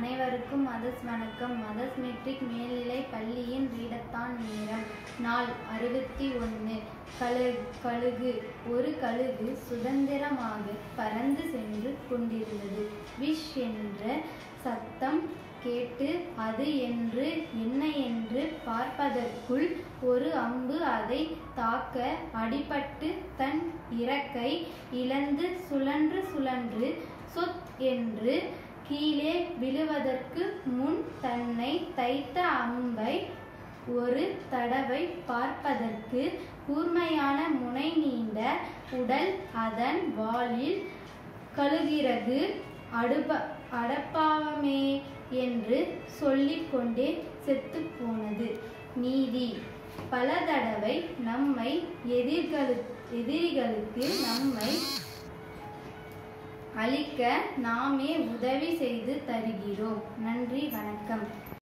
அனைவருக்கும் மதஸ் வணக்கம் மதஸ் மெட்ரிக் மேல்நிலை பள்ளியின் ரீடத்தான் நேரம் நாள் அறுபத்தி ஒன்று கழு கழுகு ஒரு கழுகு சுதந்திரமாக பறந்து சென்று கொண்டிருந்தது விஷ் என்ற சத்தம் கேட்டு அது என்று என்ன என்று பார்ப்பதற்குள் ஒரு அம்பு அதை தாக்க அடிபட்டு தன் இறக்கை இழந்து சுழன்று சுழன்று சொத் என்று கீழே விழுவதற்கு முன் தன்னை தைத்த அம்பை ஒரு தடவை பார்ப்பதற்கு கூர்மையான முனை நீண்ட உடல் அதன் வாளில் கழுகிறது அடுப அடப்பாவமே என்று சொல்லிக்கொண்டே செத்துப் போனது நீதி பல தடவை நம்மை எதிர்களு எதிரிகளுக்கு நம்மை அழிக்க நாமே உதவி செய்து தருகிறோம் நன்றி வணக்கம்